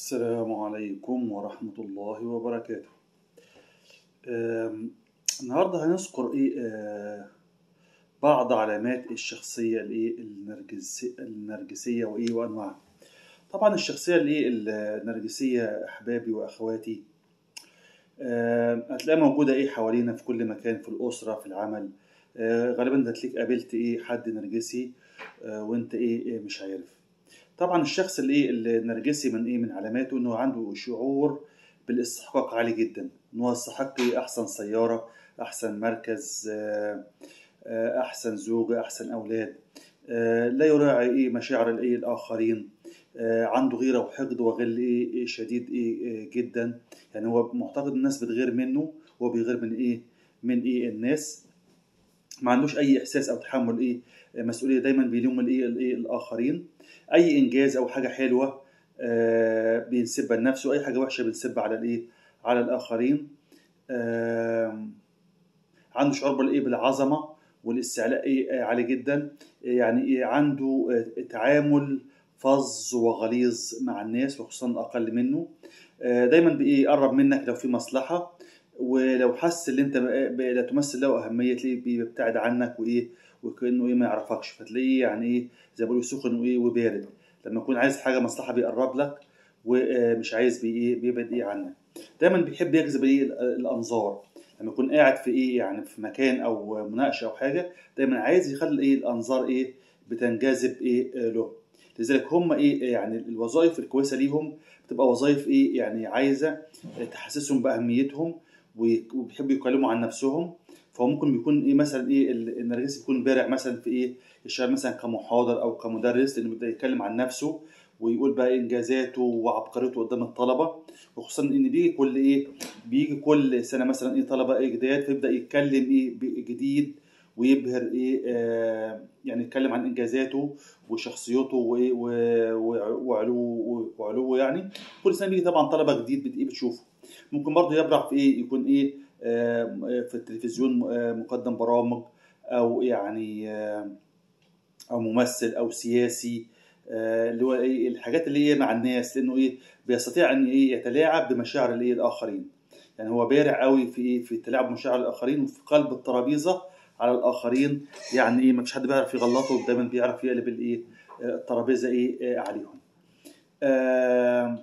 السلام عليكم ورحمة الله وبركاته آم، النهاردة هنذكر إيه آه، بعض علامات الشخصية الإيه النرجسي النرجسية وإيه وأنواعها طبعا الشخصية الإيه النرجسية أحبابي وأخواتي آه، هتلاقيها موجودة إيه حوالينا في كل مكان في الأسرة في العمل آه، غالبا ده هتلاقيك قابلت إيه حد نرجسي آه، وأنت إيه إيه مش عارف طبعا الشخص اللي ايه النرجسي من ايه من علاماته انه عنده شعور بالاستحقاق عالي جدا ان هو يستحق إيه احسن سياره احسن مركز آه، آه، احسن زوجه احسن اولاد آه، لا يراعي ايه مشاعر الايه الاخرين آه، عنده غيره وحقد وغل ايه إيه شديد ايه إيه جدا يعني هو معتقد الناس بتغير منه وهو بيغير من ايه من ايه الناس ما عندوش اي احساس او تحمل ايه مسؤوليه دايما بيلوم الايه الايه الاخرين اي انجاز او حاجه حلوه آه، بينسبها لنفسه اي حاجه وحشه بينسبها على الايه على الاخرين آم، عنده شعور بالايه بالعظمه والاستعلاء ايه آه، عالي جدا يعني ايه عنده آه، تعامل فظ وغليظ مع الناس وخصوصا الاقل منه آه، دايما بيقرب منك لو في مصلحه ولو حس ان انت ب- لا تمثل له اهميه تلاقيه بيبتعد عنك وايه وكانه ايه ما يعرفكش فتلاقيه يعني ايه زي ما بيقولوا سخن وايه وبارد لما يكون عايز حاجه مصلحه بيقرب لك ومش عايز بي ايه بيبعد ايه عنك دايما بيحب يجذب ايه ال- الانظار لما يكون قاعد في ايه يعني في مكان او مناقشه او حاجه دايما عايز يخلي ايه الانظار ايه بتنجذب ايه آه، له لذلك هم ايه يعني الوظائف الكويسه ليهم بتبقى وظائف ايه يعني عايزه تحسسهم باهميتهم وي- وبيحبوا يتكلموا عن نفسهم فهو ممكن بيكون ايه مثلا ايه ال- النرجسي بيكون بارع مثلا في ايه يشتغل مثلا كمحاضر او كمدرس لانه بيبدا يتكلم عن نفسه ويقول بقى انجازاته وعبقريته قدام الطلبه وخصوصا ان بيجي كل ايه بيجي كل سنه مثلا ايه طلبه ايه جداد فيبدا يتكلم ايه ب- جديد ويبهر ايه آه يعني يتكلم عن انجازاته وشخصيته وايه و- و- وعلو وعلوه يعني كل سنه بيجي طبعا طلبه جديد بت- ايه بتشوفه ممكن برضه يبرع في ايه يكون ايه آه، في التلفزيون آه، مقدم برامج او يعني آه، او ممثل او سياسي آه، اللي هو ايه الحاجات اللي هي مع الناس لانه ايه بيستطيع ان ايه يتلاعب بمشاعر الايه الاخرين يعني هو بارع قوي في ايه في التلاعب بمشاعر الاخرين وفي قلب الترابيزه على الاخرين يعني ايه ما فيش حد بيعرف يغلطه دايما بيعرف يقلب الايه آه، الترابيزه ايه آه، عليهم آه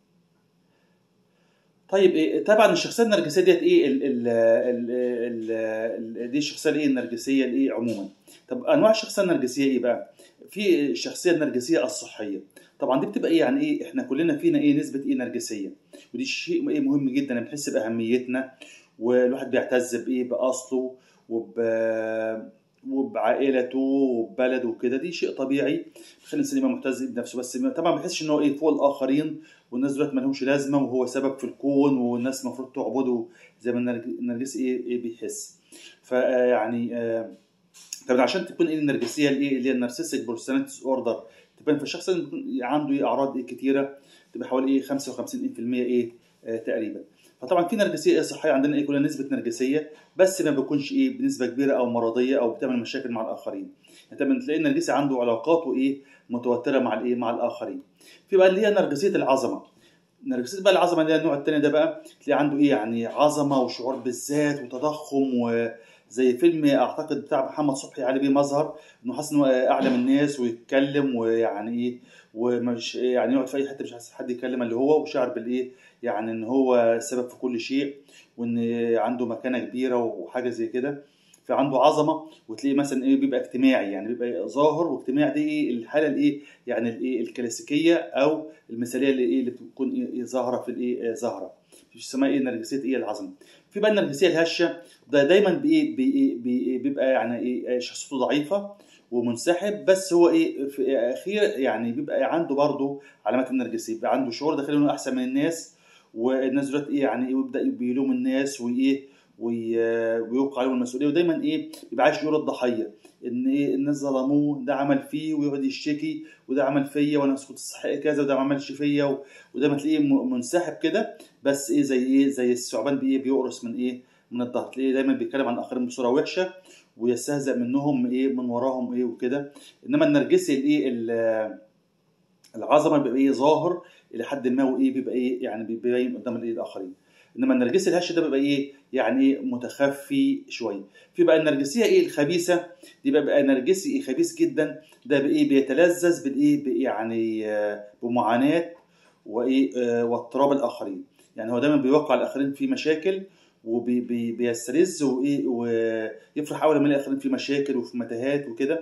طيب إيه طبعا الشخصيه النرجسيه ديت ايه ال ال ال ال ال دي الشخصيه الايه النرجسيه الايه عموما طب انواع الشخصيه النرجسيه ايه بقى في الشخصيه النرجسيه الصحيه طبعا دي بتبقى ايه يعني ايه احنا كلنا فينا ايه نسبه ايه نرجسيه ودي شيء ايه مهم جدا بنحس باهميتنا والواحد بيعتز بايه باصله وب وبعائلته وببلده وكده دي شيء طبيعي بيخلي الانسان يبقى معتز بنفسه بس طبعا ما بيحسش ان هو ايه فوق الاخرين والناس دلوقتي ما لهمش لازمه وهو سبب في الكون والناس المفروض تعبده زي ما النرج- النرجسي ايه إيه بيحس فيعني طب عشان تكون ايه النرجسيه الايه اللي هي النارسيسيك بيرسوناليتي اوردر تبان في الشخص اللي بيكون عنده ايه اعراض ايه كتيره تبقى حوالي ايه 55% ايه آه تقريبا فطبعا في نرجسيه ايه صحيه عندنا ايه كلها نسبه نرجسيه بس ما بيكونش ايه بنسبه كبيره او مرضيه او بتعمل مشاكل مع الاخرين يعني طبعا تلاقي النرجسي عنده علاقاته ايه متوتره مع الايه مع الاخرين في بقى اللي هي نرجسيه العظمه نرجسيه بقى العظمه اللي هي النوع الثاني ده بقى تلاقي عنده ايه يعني عظمه وشعور بالذات وتضخم وزي فيلم اعتقد بتاع محمد صبحي علي بيه مظهر انه حاسس انه اعلى من الناس ويتكلم ويعني ايه ومش يعني يقعد في اي حته مش عايز حد يتكلم اللي هو وشعر بالايه يعني ان هو سبب في كل شيء وان عنده مكانه كبيره وحاجه زي كده فعنده عظمه وتلاقيه مثلا ايه بيبقى اجتماعي يعني بيبقى ظاهر واجتماعي دي ايه الحاله الايه يعني الايه الكلاسيكيه او المثاليه اللي ايه اللي بتكون ايه ظاهره في الايه آه، ظاهره مش اسمها ايه نرجسيه ايه العظمه في بقى النرجسيه الهشه ده دايما بايه بي- بي- بيبقى يعني ايه شخصيته ضعيفه ومنسحب بس هو ايه في اخير يعني بيبقى عنده برضه علامات النرجسيه بيبقى عنده شعور داخلي انه احسن من الناس والناس دلوقتي ايه يعني ايه ويبدا بيلوم الناس وايه وي- ويوقع عليهم المسؤوليه ودايما ايه بيبقى عايش دور الضحيه ان ايه الناس ظلموه ده عمل فيه ويقعد يشتكي وده عمل فيا وانا كنت استحق كذا وده ما عملش فيا و- ودايما تلاقيه م- منسحب كده بس ايه زي ايه زي الثعبان بايه بيقرص من ايه من الظهر تلاقيه دايما بيتكلم عن الاخرين بصوره وحشه ويستهزأ منهم ايه من وراهم ايه وكده انما النرجسي الايه ال- العظمه بيبقى ايه ظاهر الى حد ما وايه بيبقى ايه يعني بيبين قدام الايه الاخرين انما النرجسي الهش ده بيبقى ايه يعني ايه متخفي شويه في بقى النرجسيه ايه الخبيثه دي بقى, بقى نرجسي ايه خبيث جدا ده بايه بيتلذذ بالايه بإيه يعني آه، بمعاناه وايه آه، واضطراب الاخرين يعني هو دايما بيوقع الاخرين في مشاكل وبيسترز وايه ويفرح اول ما الاخرين في مشاكل وفي متاهات وكده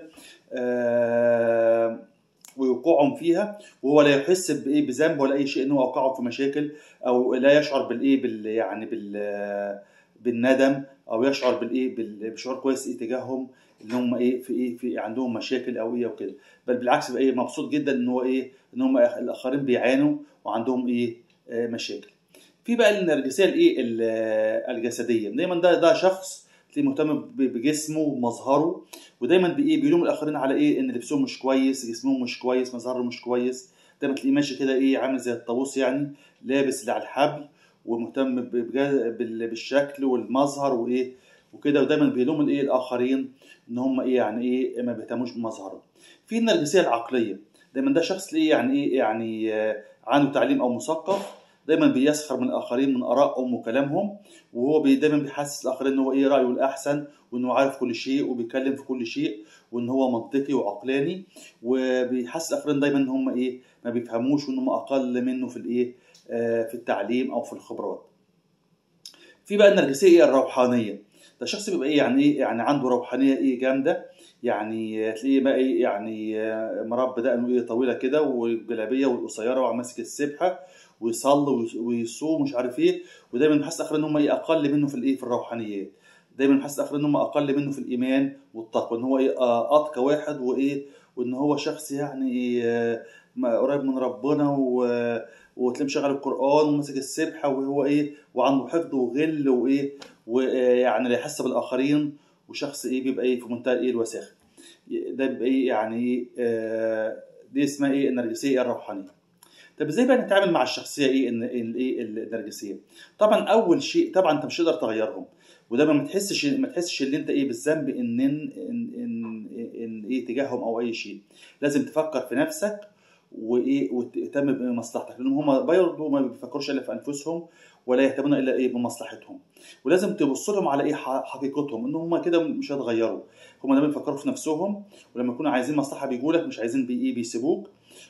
آه، ويوقعهم فيها وهو لا يحس بايه بذنب ولا اي شيء ان هو اوقعهم في مشاكل او لا يشعر بالايه بال يعني بال بالندم او يشعر بالايه بال- بشعور كويس ايه تجاههم ان هم ايه في ايه في عندهم مشاكل او ايه وكده بل بالعكس بقى ايه مبسوط جدا ان هو ايه ان هم الاخرين بيعانوا وعندهم ايه آه، مشاكل في بقى النرجسيه الايه ال- الجسديه دايما ده ده شخص تلاقيه مهتم ب- بجسمه ومظهره ودايما بايه بيلوم الاخرين على ايه ان لبسهم مش كويس جسمهم مش كويس مظهرهم مش كويس دايما تلاقيه ماشي كده ايه عامل زي الطاووس يعني لابس اللي على الحبل ومهتم ب- بجا- بال- بالشكل والمظهر وايه وكده ودايما بيلوم الايه الاخرين ان هم ايه يعني ايه ما بيهتموش بمظهرهم في النرجسيه العقليه دايما ده شخص ليه يعني ايه يعني آه، عنده تعليم او مثقف دايما بيسخر من الاخرين من ارائهم وكلامهم وهو بي دايما بيحسس الاخرين ان هو ايه رايه الاحسن وانه عارف كل شيء وبيتكلم في كل شيء وان هو منطقي وعقلاني وبيحسس الاخرين دايما ان هم ايه ما بيفهموش وان هم اقل منه في الايه آه، في التعليم او في الخبرات في بقى النرجسيه ايه الروحانيه ده شخص بيبقى ايه يعني ايه يعني عنده روحانيه ايه جامده يعني تلاقيه بقى ايه يعني آه، مربى دقنه ايه طويله كده والجلابيه والقصيره وماسك السبحه ويصلي ويص- ويصوم مش عارف ايه ودايما بيحس الاخرين ان هم ايه اقل منه في الايه في الروحانيات دايما بيحس الاخرين ان هم اقل منه في الايمان والتقوى ان هو ايه آه، اتقى واحد وايه وان هو شخص يعني إيه آه، ما- قريب من ربنا و وتلاقيه مشغل القران وماسك السبحه وهو ايه وعنده حقد وغل وايه ويعني لا يحس بالاخرين وشخص ايه بيبقى ايه في منتهى ايه الوساخه ده بيبقى ايه يعني إيه، آه، دي اسمها ايه النرجسيه الروحانيه طب ازاي بقى نتعامل مع الشخصيه ايه الن- الايه النرجسيه طبعا اول شيء طبعا انت مش هتقدر تغيرهم ودايما ما تحسش ما تحسش ان انت ايه بالذنب ان ان ان, إن, إن ايه تجاههم او اي شيء لازم تفكر في نفسك وايه وتهتم بمصلحتك لان هم برضه ما بيفكروش الا في انفسهم ولا يهتمون الا ايه بمصلحتهم ولازم تبص لهم على ايه ح- حقيقتهم ان هم كده مش هيتغيروا هم دايما بيفكروا في نفسهم ولما يكونوا عايزين مصلحه بيجوا لك مش عايزين بي ايه بيسيبوك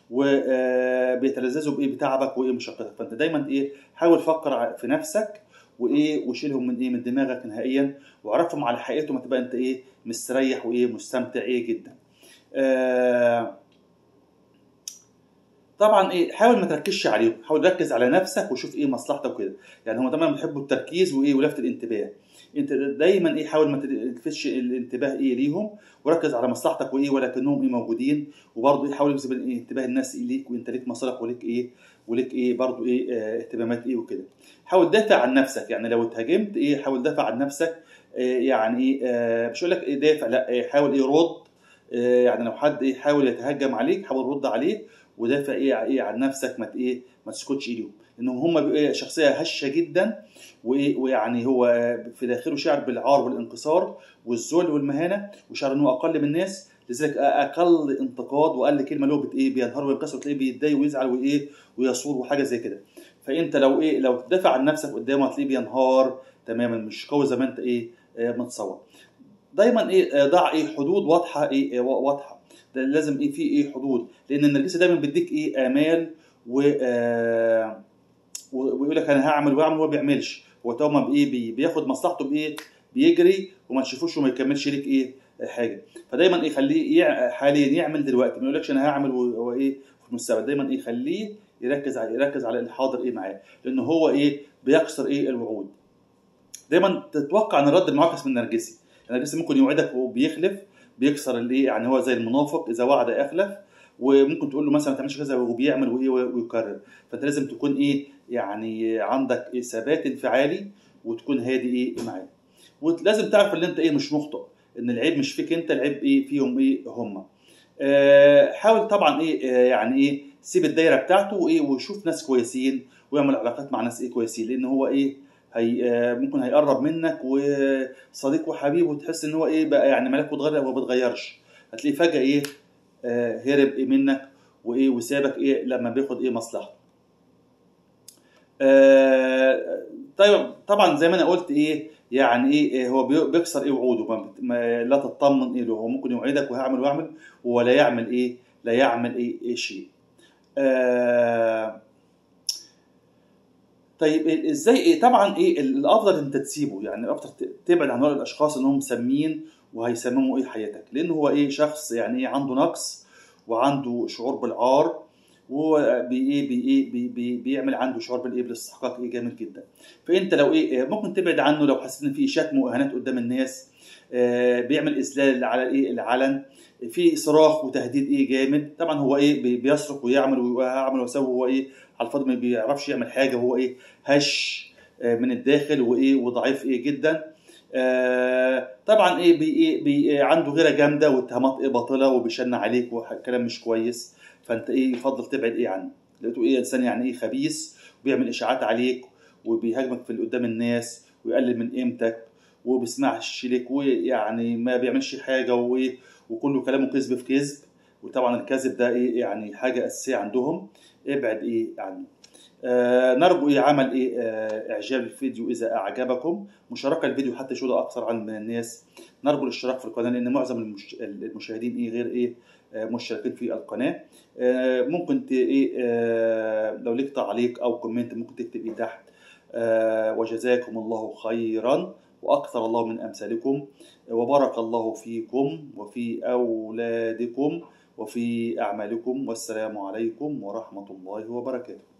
وبيتلذذوا بايه بتعبك وايه مشقتك فانت دايما ايه حاول فكر ع- في نفسك وايه وشيلهم من ايه من دماغك نهائيا وعرفهم على حقيقتهم هتبقى انت ايه مستريح وايه مستمتع ايه جدا آه طبعا ايه حاول ما تركزش عليهم حاول ركز على نفسك وشوف ايه مصلحتك وكده يعني هم دايما بيحبوا التركيز وايه ولفت الانتباه انت دايما ايه حاول ما تلفتش الانتباه ايه ليهم وركز على مصلحتك وايه ولكنهم ايه موجودين وبرضه ايه حاول يجذب إيه انتباه الناس إيه ليك وانت ليك مصالح وليك ايه وليك ايه برضه ايه آه اهتمامات ايه وكده حاول تدافع عن نفسك يعني لو اتهاجمت ايه حاول تدافع عن نفسك آه يعني ايه آه مش هقول لك ايه دافع لا إيه حاول ايه رد آه يعني لو حد ايه حاول يتهجم عليك حاول رد عليه ودافع ايه ايه عن نفسك ما ت- ايه ما تسكتش ايديهم انهم هم بيبقوا إيه شخصيه هشه جدا وايه ويعني هو في داخله شعر بالعار والانكسار والذل والمهانه وشعر انه اقل من الناس لذلك اقل انتقاد واقل كلمه له بت ايه بينهار وينكسر وتلاقيه بيتضايق ويزعل وايه ويصور وحاجه زي كده فانت لو ايه لو تدافع عن نفسك قدامه هتلاقيه بينهار تماما مش قوي زي ما انت ايه آه، متصور دايما ايه آه، ضع ايه حدود واضحه ايه آه، واضحه ده لازم ايه في ايه حدود لان النرجسي دايما بيديك ايه امال و آه، و- ويقول لك انا هعمل واعمل وهو ما بيعملش هو طبعا بايه بي- بياخد مصلحته بايه بيجري وما تشوفوش وما يكملش ليك ايه حاجه فدايما ايه خليه يع... حاليا يعمل دلوقتي ما يقولكش انا هعمل و- وايه في المستقبل دايما ايه خليه يركز على يركز على الحاضر ايه معاه لان هو ايه بيكسر ايه الوعود دايما تتوقع ان الرد المعاكس من النرجسي النرجسي ممكن يوعدك وبيخلف بيكسر الايه يعني هو زي المنافق اذا وعد اخلف وممكن تقول له مثلا ما تعملش كذا وبيعمل وايه ويكرر فانت لازم تكون ايه يعني عندك إيه ثبات انفعالي وتكون هادي ايه معاه ولازم تعرف ان انت ايه مش مخطئ ان العيب مش فيك انت العيب ايه فيهم ايه هم آه حاول طبعا ايه آه يعني ايه سيب الدايره بتاعته وايه وشوف ناس كويسين ويعمل علاقات مع ناس ايه كويسين لان هو ايه هي آه ممكن هيقرب منك وصديق وحبيب وتحس ان هو ايه بقى يعني ملاك وتغير وما بتغيرش هتلاقيه فجاه ايه آه هرب إيه منك وايه وسابك ايه لما بياخد ايه مصلحته آه طيب طبعا زي ما انا قلت ايه يعني ايه إيه هو بي- بيكسر ايه وعوده ما بت- ما لا تطمن ايه له هو ممكن يوعدك وهيعمل ويعمل ولا يعمل ايه لا يعمل ايه, إيه شيء آه طيب إيه- ازاي ايه طبعا ايه الافضل انت تسيبه يعني الافضل ت- تبعد عن هؤلاء الاشخاص انهم سامين وهيسمموا ايه حياتك لان هو ايه شخص يعني ايه عنده نقص وعنده شعور بالعار وهو بي ايه بي ايه بي بي بيعمل عنده شعور بالايه بالاستحقاق ايه جامد جدا فانت لو ايه آه، ممكن تبعد عنه لو حسيت ان في شتم واهانات قدام الناس آه، بيعمل اذلال على ايه العلن في صراخ وتهديد ايه جامد طبعا هو ايه بي- بيصرخ ويعمل ويعمل ويسوي هو ايه على الفاضي ما بيعرفش يعمل حاجه وهو ايه هش آه، من الداخل وايه وضعيف ايه جدا آه، طبعا ايه بي ايه بي إيه عنده غيره جامده واتهامات ايه باطله وبيشن عليك وكلام مش كويس فانت ايه يفضل تبعد ايه عنه لقيته ايه انسان يعني ايه خبيث وبيعمل اشاعات عليك وبيهاجمك في قدام الناس ويقلل من قيمتك وبيسمعش لك ويعني ما بيعملش حاجه وايه وكله كلامه كذب في كذب وطبعا الكذب ده ايه يعني حاجه اساسيه عندهم ابعد ايه عنه آه نرجو ايه عمل ايه آه اعجاب الفيديو اذا اعجبكم مشاركه الفيديو حتى يشوفه اكثر عن من الناس نرجو الاشتراك في القناه لان معظم المش... المشاهدين ايه غير ايه آه مشتركين في القناه آه ممكن ت... ايه آه لو ليك تعليق او كومنت ممكن تكتب ايه تحت آه وجزاكم الله خيرا واكثر الله من امثالكم وبارك الله فيكم وفي اولادكم وفي اعمالكم والسلام عليكم ورحمه الله وبركاته